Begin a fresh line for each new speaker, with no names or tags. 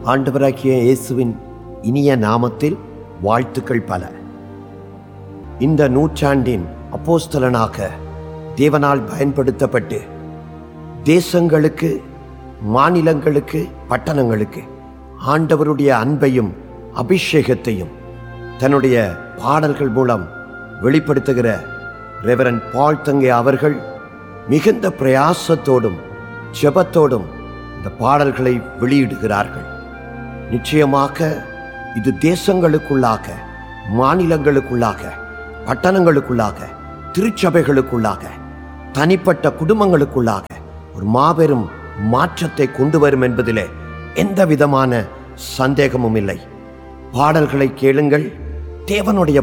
ஆண்டவராகிய இயேசுவின் இனிய நாமத்தில் வாழ்த்துக்கள் பல இந்த நூற்றாண்டின் அப்போஸ்தலனாக தேவனால் பயன்படுத்தப்பட்டு தேசங்களுக்கு மாநிலங்களுக்கு பட்டணங்களுக்கு ஆண்டவருடைய அன்பையும் அபிஷேகத்தையும் தன்னுடைய பாடல்கள் மூலம் வெளிப்படுத்துகிற ரெவரன் பால் தங்கே அவர்கள் மிகுந்த பிரயாசத்தோடும் ஜெபத்தோடும் இந்த பாடல்களை வெளியிடுகிறார்கள் நிச்சயமாக இது தேசங்களுக்குள்ளாக மாநிலங்களுக்குள்ளாக பட்டணங்களுக்குள்ளாக திருச்சபைகளுக்குள்ளாக தனிப்பட்ட குடும்பங்களுக்குள்ளாக ஒரு மாபெரும் மாற்றத்தை கொண்டு வரும் என்பதிலே எந்த விதமான சந்தேகமும் இல்லை பாடல்களை கேளுங்கள் தேவனுடைய